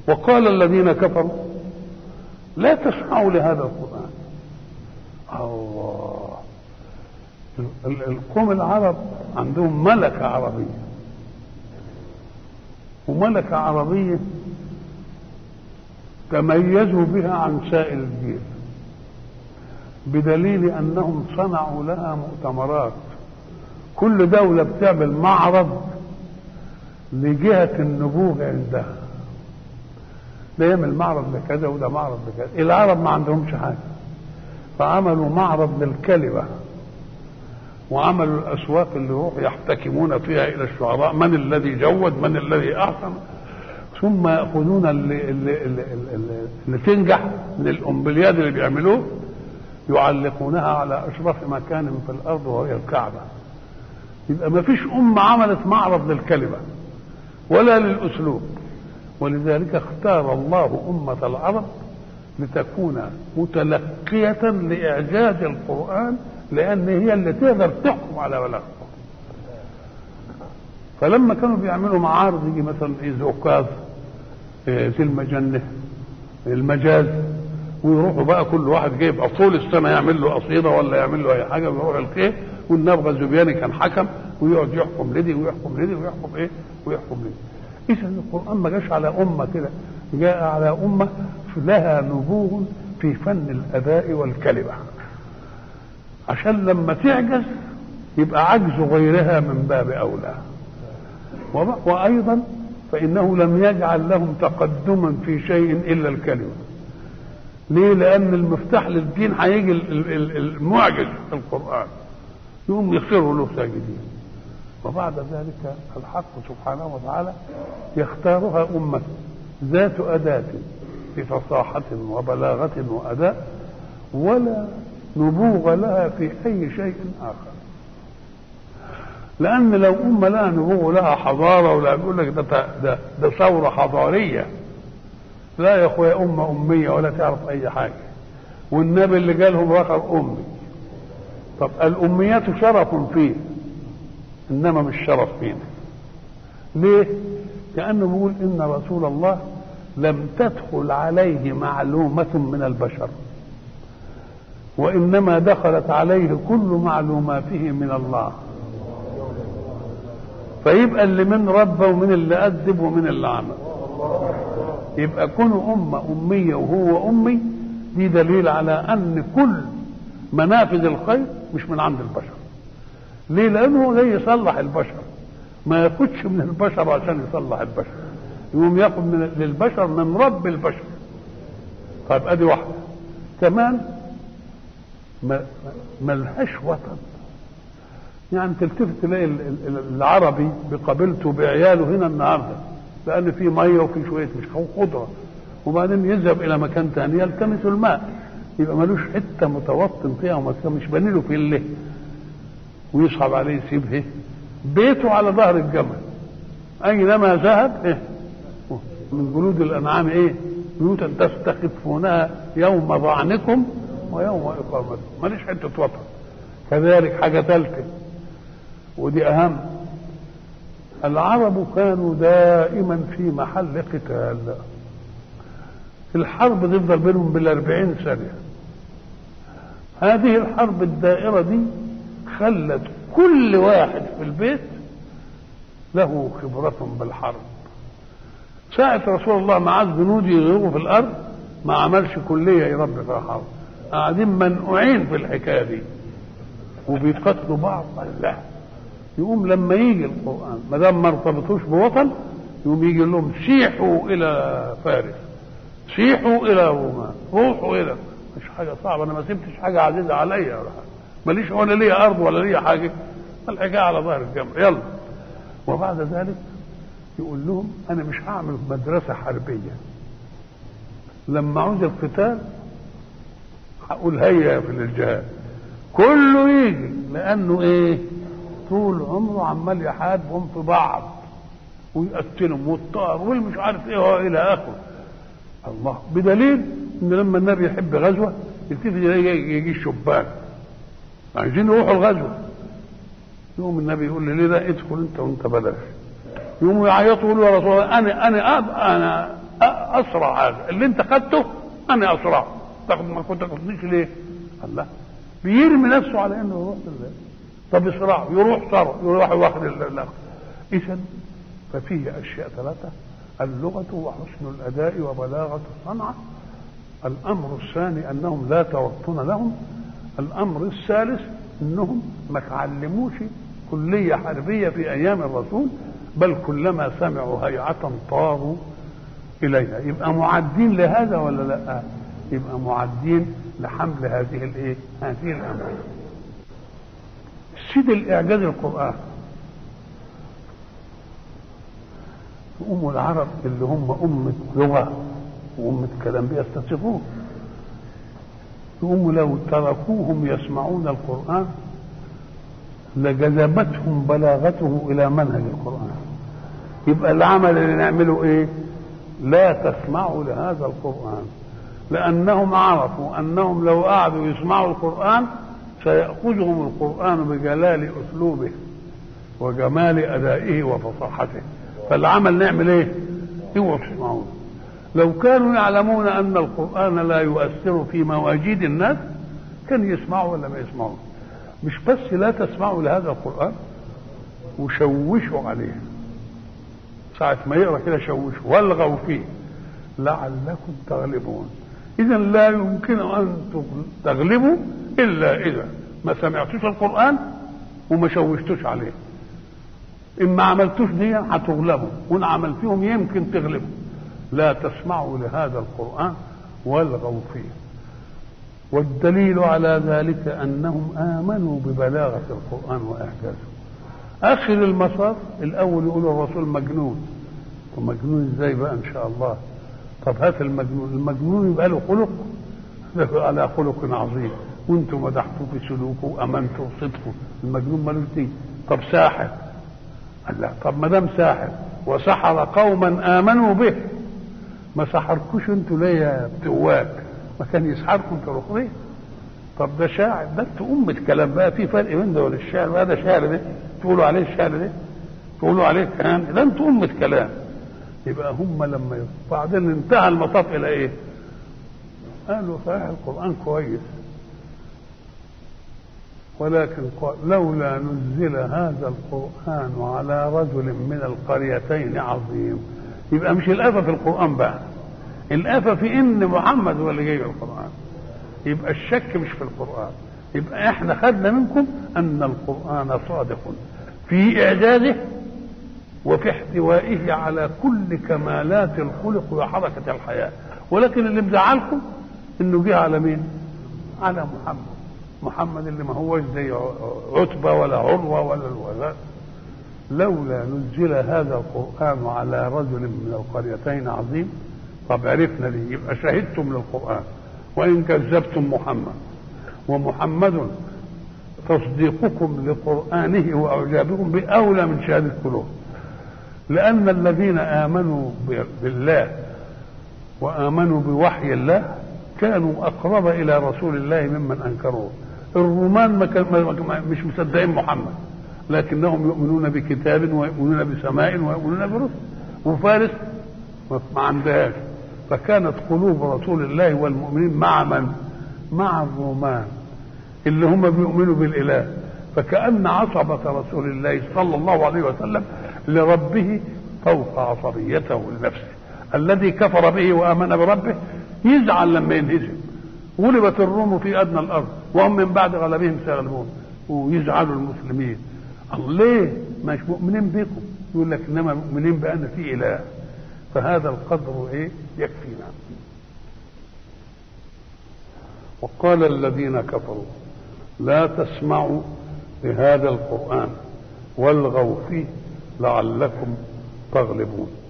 وقال الذين كفروا لا تسمعوا لهذا القرآن الله القوم العرب عندهم ملكة عربية وملكة عربية تميزوا بها عن سائر الجيل بدليل أنهم صنعوا لها مؤتمرات كل دولة بتعمل معرض لجهة النبوغ عندها ده يعمل معرض لكذا وده معرض لكذا العرب ما عندهمش حاجة فعملوا معرض للكلمة وعملوا الأسواق اللي يروحوا يحتكمون فيها إلى الشعراء من الذي جود من الذي أحسن ثم يأخذون اللي, اللي, اللي, اللي, اللي تنجح من الأمبلياد اللي بيعملوه يعلقونها على أشرف مكان في الأرض وهي الكعبة يبقى ما فيش أمة عملت معرض للكلمة ولا للأسلوب ولذلك اختار الله أمة العرب لتكون متلقية لإعجاز القرآن لأن هي اللي تقدر تحكم على بلاغته فلما كانوا بيعملوا معارض يجي مثلا ايه زوكاز إيه زي المجنة المجاز ويروحوا بقى كل واحد جايب طول السنه يعمل له قصيده ولا يعمل له اي حاجه ويروح الخير والنبغه الزبياني كان حكم ويقعد يحكم لدي ويحكم لدي ويحكم ايه ويحكم لدي اذا القران ما جاش على امه كده جاء على امه لها نبوغ في فن الاداء والكلمه عشان لما تعجز يبقى عجز غيرها من باب اولى وايضا فانه لم يجعل لهم تقدما في شيء الا الكلمه ليه لان المفتاح للدين هيجي المعجز في القران يقوم يصيروا له ساجدين وبعد ذلك الحق سبحانه وتعالى يختارها أمة ذات أداة بفصاحة وبلاغة وأداء ولا نبوغ لها في أي شيء آخر لأن لو أمة لها نبوغ لها حضارة ولا بيقول لك ده, ده, ده ثورة حضارية لا يا أخويا أمة أمية ولا تعرف أي حاجة والنبي اللي جالهم رقم أمي طب الأميات شرف فيه إنما مش شرف فينا ليه؟ كأنه بيقول إن رسول الله لم تدخل عليه معلومة من البشر وإنما دخلت عليه كل معلوماته من الله فيبقى اللي من ربى ومن اللي أدب ومن اللي عمل يبقى كونه أمة أمية وهو أمي دي دليل على أن كل منافذ الخير مش من عند البشر ليه لأنه جاي يصلح البشر ما ياخدش من البشر عشان يصلح البشر يقوم ياخد من للبشر من رب البشر طيب ادي واحده كمان ما ملهاش وطن يعني تلتفت تلاقي العربي بقبيلته بعياله هنا النهارده لان في ميه وفي شويه مش خضره وبعدين يذهب الى مكان ثاني يلتمس الماء يبقى ملوش حته متوطن فيها ومكان مش بني له في الليل ويصعب عليه يسيبه بيته على ظهر الجمل اينما ذهب إيه؟ من جلود الانعام ايه بيوتا تستخفونها يوم ظعنكم ويوم اقامتكم ماليش حته وطن كذلك حاجه ثالثه ودي اهم العرب كانوا دائما في محل قتال الحرب تفضل بينهم بالأربعين سنة هذه الحرب الدائرة دي خلت كل واحد في البيت له خبرة بالحرب ساعة رسول الله معاه جنود يغيروا في الأرض ما عملش كلية يربي فيها حرب قاعدين منقوعين في الحكاية دي وبيقتلوا بعض الله يقوم لما يجي القرآن ما دام ما ارتبطوش بوطن يقوم يجي لهم سيحوا إلى فارس سيحوا إلى روما روحوا إلى مش حاجة صعبة أنا ما سبتش حاجة عزيزة عليا ولا حاجة ماليش ولا ليا أرض ولا ليا حاجة الحكاية على ظهر الجمر يلا وبعد ذلك يقول لهم أنا مش هعمل مدرسة حربية لما عوز القتال هقول هيا في الجهاد كله يجي لأنه إيه طول عمره عمال يحاربهم في بعض ويقتلهم والطار والمش عارف ايه والى اخره الله بدليل ان لما النبي يحب غزوه يلتفت يجي الشبان عايزين يروحوا الغزوه يقوم النبي يقول لي ليه لا ادخل انت وانت بلاش يقوموا يعيطوا يقولوا يا رسول الله انا انا أب انا اسرع هذا اللي انت خدته انا اسرع تاخد ما كنت تاخدنيش ليه؟ الله بيرمي نفسه على انه يروح لله طب اسرع يروح صار يروح واخد الاخر اذا ففيه اشياء ثلاثه اللغه وحسن الاداء وبلاغه الصنعه الامر الثاني انهم لا توطن لهم الامر الثالث انهم ما تعلموش كليه حربيه في ايام الرسول بل كلما سمعوا هيعه طاروا اليها يبقى معدين لهذا ولا لا يبقى معدين لحمل هذه الايه هذه الامانه سيد الاعجاز القران أم العرب اللي هم أمة لغة وأمة كلام بيستصفون يقوموا لو تركوهم يسمعون القرآن لجذبتهم بلاغته إلى منهج القرآن يبقى العمل اللي نعمله إيه؟ لا تسمعوا لهذا القرآن لأنهم عرفوا أنهم لو قعدوا يسمعوا القرآن سيأخذهم القرآن بجلال أسلوبه وجمال أدائه وفصاحته فالعمل نعمل ايه؟ اوعوا تسمعون لو كانوا يعلمون ان القران لا يؤثر في مواجيد الناس كان يسمعوا ولا ما يسمعوا مش بس لا تسمعوا لهذا القران وشوشوا عليه ساعة ما يقرا كده شوشوا والغوا فيه لعلكم تغلبون إذا لا يمكن أن تغلبوا إلا إذا ما سمعتوش القرآن وما شوشتوش عليه إن ما عملتوش دي هتغلبوا وإن عملتيهم يمكن تغلبوا لا تسمعوا لهذا القرآن والغوا فيه والدليل على ذلك أنهم آمنوا ببلاغة القرآن وإعجازه آخر المسار الأول يقول الرسول مجنون ومجنون إزاي بقى إن شاء الله طب هات المجنون المجنون يبقى له خلق له على خلق عظيم وانتم مدحتوه بسلوكه وامنتوا بصدقه المجنون ملوش دي طب ساحر قال لا طب ما دام ساحر وسحر قوما امنوا به ما سحركوش انتوا ليه يا بتواب ما كان يسحركم تروحوا ليه طب ده شاعر ده انتوا أمة كلام بقى في فرق بين ده والشعر وهذا شعر ده تقولوا عليه الشعر ده تقولوا عليه كلام ده انتوا أمة كلام يبقى هم لما بعدين انتهى المطاف إلى إيه؟ قالوا صحيح القرآن كويس ولكن قال لولا نزل هذا القرآن على رجل من القريتين عظيم يبقى مش الآفة في القرآن بقى الآفة في إن محمد هو اللي جاي القرآن يبقى الشك مش في القرآن يبقى احنا خدنا منكم أن القرآن صادق في إعجازه وفي احتوائه على كل كمالات الخلق وحركة الحياة ولكن اللي مزعلكم انه جه على مين؟ على محمد محمد اللي ما هوش زي عتبة ولا عروة ولا الولاء لولا نزل هذا القرآن على رجل من القريتين عظيم طب عرفنا ليه يبقى شهدتم للقرآن وإن كذبتم محمد ومحمد تصديقكم لقرآنه وإعجابكم بأولى من شهادة قلوب لأن الذين آمنوا بالله وآمنوا بوحي الله كانوا أقرب إلى رسول الله ممن أنكروه الرومان ما كان ما مش مصدقين محمد لكنهم يؤمنون بكتاب ويؤمنون بسماء ويؤمنون برسل وفارس ما عندهاش فكانت قلوب رسول الله والمؤمنين مع من؟ مع الرومان اللي هم بيؤمنوا بالاله فكأن عصبة رسول الله صلى الله عليه وسلم لربه فوق عصبيته لنفسه الذي كفر به وآمن بربه يزعل لما ينهزم غلبت الروم في أدنى الأرض وهم من بعد غلبهم سيغلبون ويزعلوا المسلمين ليه مش مؤمنين بكم يقول لك انما مؤمنين بان في اله فهذا القدر ايه يكفينا وقال الذين كفروا لا تسمعوا لهذا القرآن والغوا فيه لعلكم تغلبون